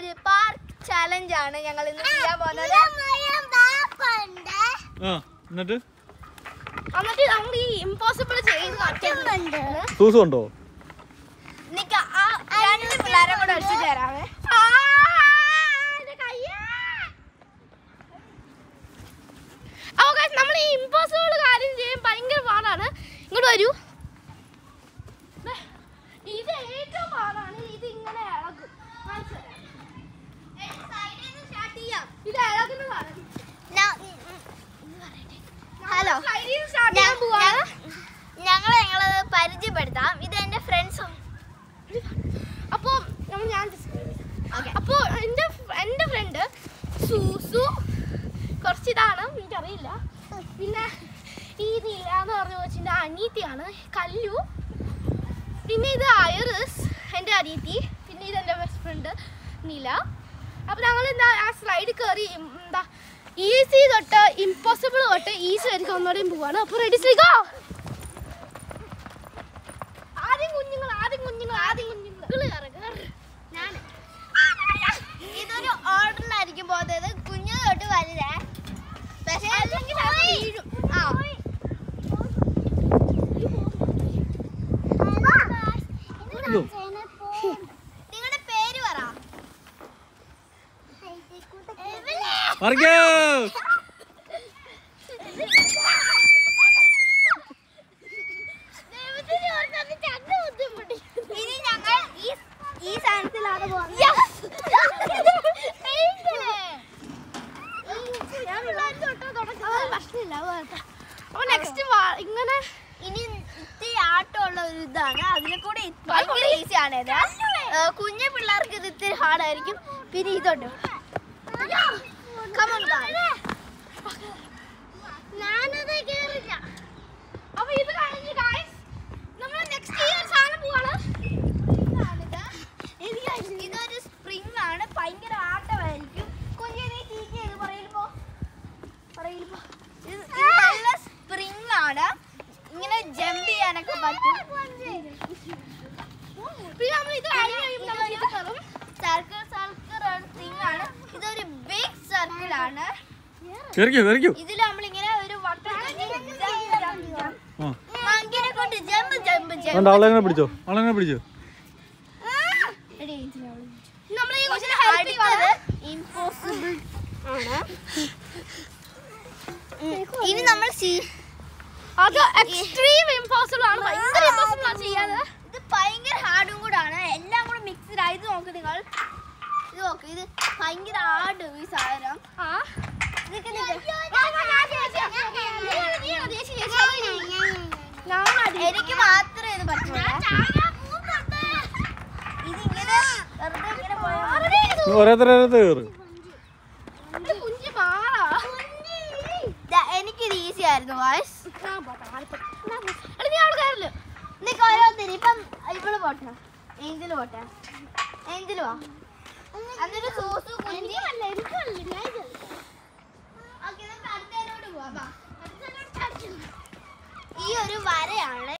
ഒരു park challenge ആണ് ഞങ്ങൾ ഇന്ന് ചെയ്യാൻ പോകുന്നത് ആ എന്നിട്ട് എന്നിട്ട് നമ്മൾ ഈ ഇമ്പോസിബിൾ ചെയ്ത് കാണിക്കുന്നുണ്ട് സൂസു ഉണ്ടോ നിക്ക ആ രണ്ട് പിള്ളേരെ കൂടെ അടിച്ചു തരാമേ നമ്മൾ ഈ ഇമ്പോസിബിൾ കാര്യം ചെയ്യാൻ ഭയങ്കര പാടാണ് ഇങ്ങോട്ട് വരൂ ദേ, ഇത് ഏറ്റവും പാടാണ് ഇത് ഇങ്ങനെ ഇളകും കാണിച്ചു തരാം. ഇത് ഇളകുന്നതാണ് ഹലോ സൈഡിൽ നിന്ന് സ്റ്റാർട്ട് ചെയ്യാൻ പോവാണ് ഞങ്ങൾ ഞങ്ങള് പരിചയപ്പെടുത്താം ഇത് എന്റെ ഫ്രണ്ട്സും അപ്പോൾ നമ്മൾ ഞാൻ അപ്പോൾ എൻ്റെ എൻ്റെ ഫ്രണ്ട് സൂസു കുറച്ച് ഇതാണ് എനിക്കറിയില്ല പിന്നെ ഈ നീല എന്ന് പറഞ്ഞ കൊച്ചിൻ്റെ അനീത്തിയാണ് കല്ലു പിന്നെ ഇത് ഐറിസ് എൻ്റെ അനീത്തി പിന്നെ ഇത് എൻ്റെ ബെസ്റ്റ് ഫ്രണ്ട് നീല അപ്പോൾ ഞങ്ങൾ എന്താ ആ സ്ലൈഡ് കയറി ഉം, എന്താ ഈസി തൊട്ട് ഇമ്പോസിബിൾ തൊട്ട് ഈസി വരെ ഒന്നുകൂടെയും പോവാണ് അപ്പോൾ റെഡി ശ്രീകോ ആദ്യം കുഞ്ഞുങ്ങൾ ആദ്യം കുഞ്ഞുങ്ങൾ ആദ്യം കുഞ്ഞുങ്ങൾ ഞാൻ ഇതൊരു ഓർഡറിലായിരിക്കും പോകുന്നത് കുഞ്ഞു തൊട്ട് വലുതേ പക്ഷേ അല്ലെങ്കിൽ അത് വീഴും. ആ ഇതോ? നിങ്ങളുടെ പേര് പറ പറിക്കോ ഇനി ഞങ്ങൾ ഈ ഈ സാധനത്തിലാണ് പോകുന്നത് അപ്പൊ നെക്സ്റ്റ് ഇങ്ങനെ ഇനി ഇത്തിരി ആട്ടമുള്ള ഒരു ഇതാണ് അതിനെ കൂടെ ഭയങ്കര ഈസി ആണ് ഇത് ഏ, കുഞ്ഞു പിള്ളേർക്ക് ഇത് ഇത്തിരി ഹാർഡായിരിക്കും പിന്നെ ഇതുണ്ട് Come on, guys. ഞാനത് കേറില്ല അപ്പൊ ഇത് കഴിഞ്ഞ് guys, നമ്മൾ നെക്സ്റ്റ് ഈ ഒരു സാധനം പോവാണ് ഇതൊരു സ്പ്രിംഗ് ആണ് ഭയങ്കര ആട്ടമായിരിക്കും കുഞ്ഞിനെ ടീച്ച് ചെയ്ത് പറയുമ്പോ പറയുമ്പോ ഇത് ഇത് നല്ല സ്പ്രിംഗ് ആണ് ഇങ്ങനെ ജമ്പ് ചെയ്യാനൊക്കെ പറ്റും പിന്നെ നമ്മൾ ഇത് കഴിഞ്ഞ് കഴിയുമ്പോൾ നമ്മൾ ഇത് കയറും സർക്കിൾ സർക്കിൾ സ്പ്രിംഗ് ആണ് ഇതൊരു ബിഗ് സർക്കിൾ ആണ് കയറിക്കോ കയറിക്കോ ഇതിൽ നമ്മളിങ്ങനെ ഒരു വട്ടം ആ മങ്കിനെ കൊണ്ട് ജമ്പ് ജമ്പ് അതുകൊണ്ട് ജമ്പ് അവളെ എങ്ങനെ പിടിച്ചോ അവളെ എങ്ങനെ പിടിച്ചോ നമ്മൾ ഈ കൊച്ചിനെ ഹെൽപ്പ് അടുത്തത് ഇമ്പോസിബിൾ ആണ് ഇനി നമ്മൾ സി- അത് എക്സ്ട്രീം ഇമ്പോസിബിൾ ആണ് ഭയങ്കര ഇമ്പോസിബിൾ ആണ് ചെയ്യാതെ ഇത് ഭയങ്കര ഹാർഡും കൂടാണ് എല്ലാം കൂടെ മിക്സ്ഡ് ആയി ഇത് നോക്ക് നിങ്ങൾ ഇത് നോക്ക് ഇത് ഭയങ്കര ഹാർഡ് ഈ സാധനം ആ നിക്ക് നിക്ക്. എനിക്ക് മാത്രമേ ഇത് പറ്റുള്ളൂ ഇതിങ്ങനെ വെറുതെ ഇങ്ങനെ പോയാൽ മതി. ഓരോരുത്തർ ഓരോരുത്തർ കയറ് കുഞ്ഞു മാറാ ദാ, എനിക്കിത് ഈസി ആയിരുന്നു വായ്സ് എടാ നീ അവിടെ കയറില്ല നിക്ക് ഓരോരുത്തര് ഇപ്പം ഇവള് പോട്ടെ ഏഞ്ചല് പോട്ടെ ഏഞ്ചല് വാ എന്നിട്ട് സൂസു കുഞ്ഞി ഓക്കേ, നമുക്ക് അടുത്തതിലോട്ട് പോവാം, വാ. ഈ ഒരു വരയാണ്